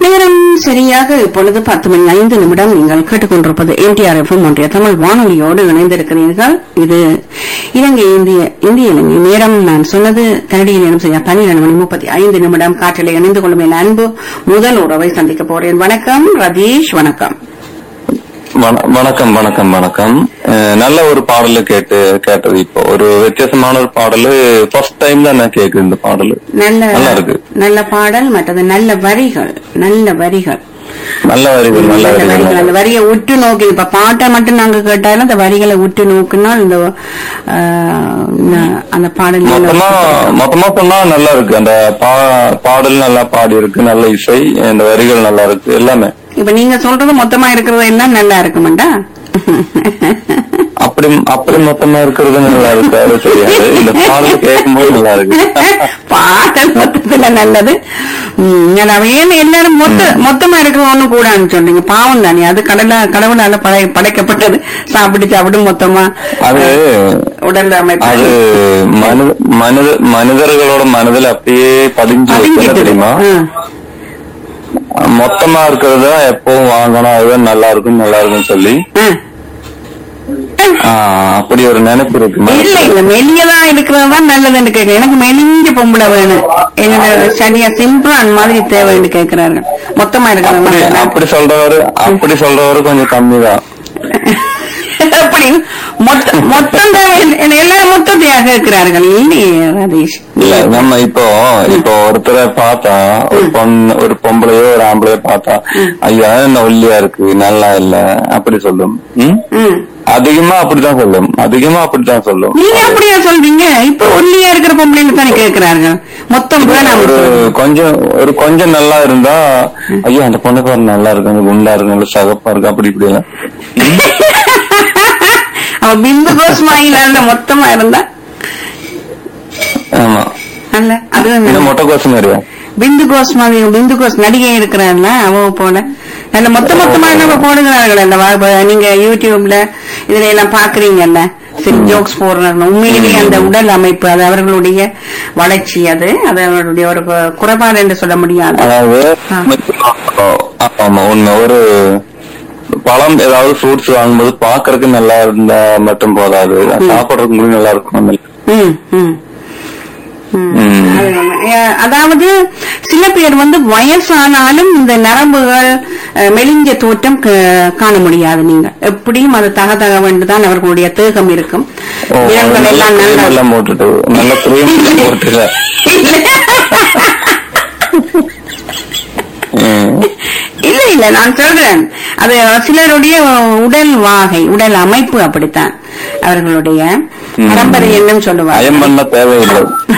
நேரம் சரியாக இப்பொழுது பத்து மணி ஐந்து நிமிடம் நீங்கள் கேட்டுக்கொண்டிருப்பது என்டிஆர் எஃப்எம் ஒன்றிய தமிழ் வானொலியோடு இணைந்திருக்கிறீர்கள் இது இலங்கை இந்திய இந்திய இலங்கை நேரம் நான் சொன்னது கனடிய நேரம் சரியா பன்னிரண்டு மணி முப்பத்தி ஐந்து நிமிடம் காற்றில் இணைந்து கொள்ளும் என் அன்பு முதல் உறவை சந்திக்க போறேன் வணக்கம் ரதீஷ் வணக்கம் வண- வணக்கம் வணக்கம் வணக்கம் அஹ் நல்ல ஒரு பாடலு கேட்டு கேட்டது இப்போ ஒரு வித்தியாசமான ஒரு பாடலு ஃபர்ஸ்ட் டைம் தான் நான் கேக்குது இந்த பாடலு நல்ல நல்லா இருக்கு. நல்ல பாடல் மற்றது நல்ல வரிகள் நல்ல வரிகள் நல்ல வரிகள் நல்ல நல்ல வரிகள் வரிகள் அந்த வரியை உற்று நோக்கி இப்ப பாட்டை மட்டும் நாங்க கேட்டாலும் அந்த வரிகளை உற்று நோக்கினால் இந்த ஆஹ், ந- அந்த பாடல் மொத்தமா மொத்தமா சொன்னா நல்லா இருக்கு அந்த பா- பாடல் நல்லா பாடி இருக்கு நல்ல இசை இந்த வரிகள் நல்லா இருக்கு எல்லாமே இப்ப நீங்க சொல்றது மொத்தமா இருக்கிறது எல்லாம் நல்லா இருக்குமாண்டா அப்படி அப்படி மொத்தமா இருக்கிறது நல்லா இருக்கு அது தெரியாது இந்த பாடல் கேட்கும்போது நல்லா இருக்கு பாடல் மொத்தத்துல நல்லது உம், நான் ஏன் எல்லாரும் மொத்த மொத்தமா இருக்கிற ஒண்ணு கூடான்னு சொன்னீங்க பாவம் தானே அது கடல கடவுளால படை படைக்கப்பட்டது சாப்பிட்டு சாப்பிட்டு மொத்தமா அது உடல் அமைப்பு அது மனித மனித மனிதர்களோட மனதில் அப்படியே பதிஞ்சு வைக்கல பதிஞ்சிட்டு தெரியுமா ம். மொத்தமா இருக்கிறத எப்பவும் வாங்கணும் அதுதான் நல்லா இருக்கும் நல்லா இருக்கும்னு சொல்லி ஆ. ஆஹ் அப்படி ஒரு நினைப்பு இருக்கு இல்ல மனசுல. இல்ல மெல்லியதா இருக்கிறதுதான் நல்லதுன்னு கேட்க எனக்கு மெலிஞ்ச பொம்பளை வேணும் என்னோட சரியா சிம்பிளா அந்த மாதிரி தேவைன்னு கேட்கிறார்கள் மொத்தமா அப்படி இருக்கிறது அப்படி சொல்றவரு அப்படி சொல்றவரு கொஞ்சம் கம்மிதான் அப்படி மொத்த மொத்தம் தேவை என்ன எல்லாரும் மொத்தத்தையா கேட்கிறார்கள் இல்லையே ரதீஷ் இல்ல நம்ம இப்போ இப்போ ஒருத்தரை பார்த்தா ஒரு பொண்ணு ஒரு பொம்பளையோ ஒரு ஆம்பளையோ பார்த்தா ஐயா என்ன ஒல்லியா இருக்கு நல்லா இல்ல அப்படி சொல்லும் ம்? ம். அதிகமா அப்படித்தான் சொல்லும் அதிகமா அப்படித்தான் சொல்லும் நீங்க அப்படியா சொல்றீங்க இப்ப ஒல்லியா இருக்கிற பொம்பளைங்க தானே கேட்கிறார்கள் மொத்தம் வேணாம் ஒரு கொஞ்சம் ஒரு கொஞ்சம் நல்லா இருந்தா ஐயோ அந்த பொண்ணு பாரு நல்லா இருக்கு அந்த குண்டா இருக்கு நல்ல சகப்பா இருக்கு அப்படி இப்படி எல்லாம் அவ பிந்து கோஸ்மாயில இருந்த மொத்தமா இருந்தா ஆமா அல்ல அது இந்த மொட்டை கோசம் மாதிரியா பிந்து கோஸ் மாதிரி பிந்து கோஸ் நடிகை இருக்கிறாள்ல அவ போல நல்ல மொத்த மொத்தமா நம்ம போடுகிறார்கள் அந்த வா- வா- நீங்க யூடியூப்ல இதுல எல்லாம் பாக்குறீங்கல்ல சரி ஜோக்ஸ் போடுறாங்க உண்மையிலேயே அந்த உடல் அமைப்பு அது அவர்களுடைய வளர்ச்சி அது அது அவர்களுடைய ஒரு கு- குறைபாடு என்று சொல்ல முடியாது அதாவது ஆ. ஆமா உண்மை ஒரு பழம் ஏதாவது ஃப்ரூட்ஸ் வாங்கும்போது பாக்குறதுக்கு நல்லா இருந்தா மட்டும் போதாது சாப்பிடுறதுக்கு கூட நல்லா இருக்கும் ம், ம். ம். ம். அது நம்ம- அஹ் அதாவது சில பேர் வந்து வயசானாலும் இந்த நரம்புகள் அஹ், மெலிஞ்ச தோற்றம் க- காண முடியாது நீங்க எப்படியும் அது தக தக வேண்டுதான் அவர்களுடைய தேகம் இருக்கும் ஓ, விரல்கள் நல்ல எல்லாம் cream நல்லா எல்லாம் போட்டுட்டு நல்ல கிரீம் போட்டுல இல்ல இல்ல நான் சொல்றேன் அது சிலருடைய உடல் வாகை உடல் அமைப்பு அப்படித்தான் அவர்களுடைய பரம்பரை என்னன்னு சொல்லுவாங்க அயம் பண்ண தேவையில்லை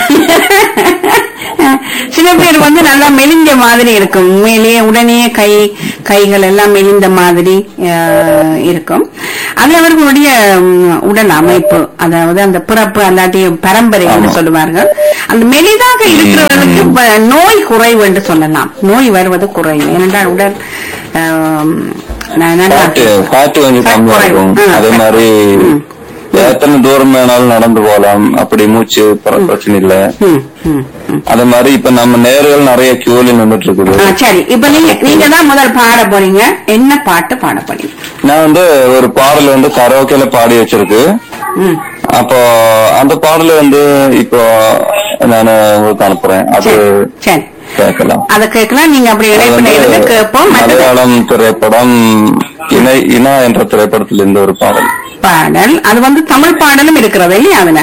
சில பேர் வந்து நல்லா மெலிந்த மாதிரி இருக்கும் உண்மையிலேயே உடனே கை கைகள் எல்லாம் மெலிந்த மாதிரி அஹ், இருக்கும் அது அவர்களுடைய ம், உடல் அமைப்பு அதாவது அந்த பிறப்பு அல்லாட்டி பரம்பரை என்று ஆமா. சொல்லுவார்கள் அந்த மெலிதாக இருக்கிறவர்களுக்கு ப- நோய் குறைவு என்று சொல்லலாம் நோய் வருவது குறைவு ஏனென்றால் உடல் அஹ், நான் நல்லா- காட்டு காட்டு கொஞ்சம் Fat கம்மியா குறைவு. இருக்கும் ஆ. அதே மாதிரி எத்தனை தூரம் வேணாலும் நடந்து போகலாம் அப்படி மூச்சு பிர- பிரச்சனை இல்ல ம், ம், ம். அதே மாதிரி இப்ப நம்ம நேர்கள் நிறைய கியூல நின்றுட்டு இருக்குது ஆ, சரி இப்ப நீங்க நீங்க தான் முதல் பாட போறீங்க என்ன பாட்டு பாட போறீங்க நான் வந்து ஒரு பாடல் வந்து கரோக்கில பாடி வச்சிருக்கு ம் அப்போ அந்த பாடல் வந்து இப்போ நான் உங்களுக்கு அனுப்புறேன் அது சரி சரி கேட்கலாம் அத கேட்கலாம் நீங்க அப்படி அது இணைப்புல வந்து இருந்து கேட்போம் மற்றது மலையாளம் திரைப்படம் இணை இனா என்ற திரைப்படத்தில் இருந்த ஒரு பாடல் பாடல் அது வந்து தமிழ் பாடலும் இருக்கிறது இல்லையா அதுல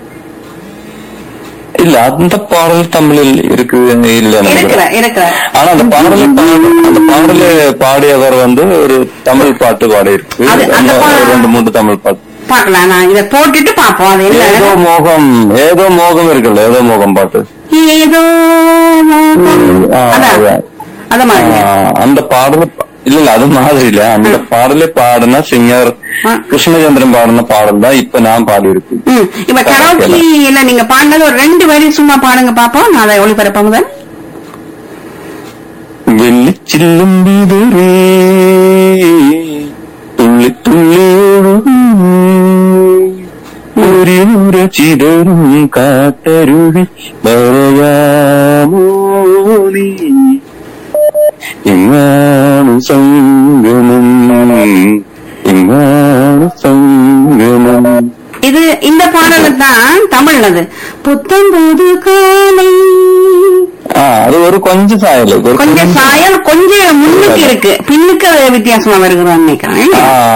இல்ல அந்த பாடல் தமிழில் இருக்கு இல்ல இருக்கிற நினைக்கிறேன் இருக்கிற ஆனா அந்த பாடல் அந்த பாடல பாடியவர் வந்து ஒரு தமிழ் பாட்டு பாடி இருக்கு அது- அந்த பா- ஒரு ரெண்டு மூணு தமிழ் பாட்டு பாக்கலாம் நான் இத போட்டுட்டு பாப்போம் அது ஏதோ என்ன மோகம் ஏதோ மோகம் இருக்குல்ல ஏதோ மோகம் பாட்டு ஏதோ மோகம். ஆ, அதான் அதான். அத மாதிரி ஆஹ் அந்த பாடல் இல்ல இல்ல அது மாதிரி இல்ல அந்த பாடலே பாடின சிங்கர் ஆ. கிருஷ்ணச்சந்திரன் பாடின பாடல் தான் இப்ப நான் பாடி இருக்கு ம் இப்ப கரோக்கில நீங்க பாடினது ஒரு ரெண்டு வரி சும்மா பாடுங்க பாப்போம் நான் அதை ஒளிபரப்ப முதல் வெள்ளிச்சில்லும் விதுரே துள்ளி துள்ளி ഒരു ചിതറും കാത്തരുവി പറയാമോ നീ இம்மானு சங்கமம் இம்மானு சங்கமம் இது இந்த பாடல் தான் தமிழ் அது புத்தம்போது காலை ஆ, அது ஒரு கொஞ்சம் சாயல் ஒரு கொஞ்சம் சாயல் கொஞ்சம் முன்னுக்கு இருக்கு பின்னுக்கு வித்தியாசமா வருகிறான்னு நினைக்கிறேன் ஆ,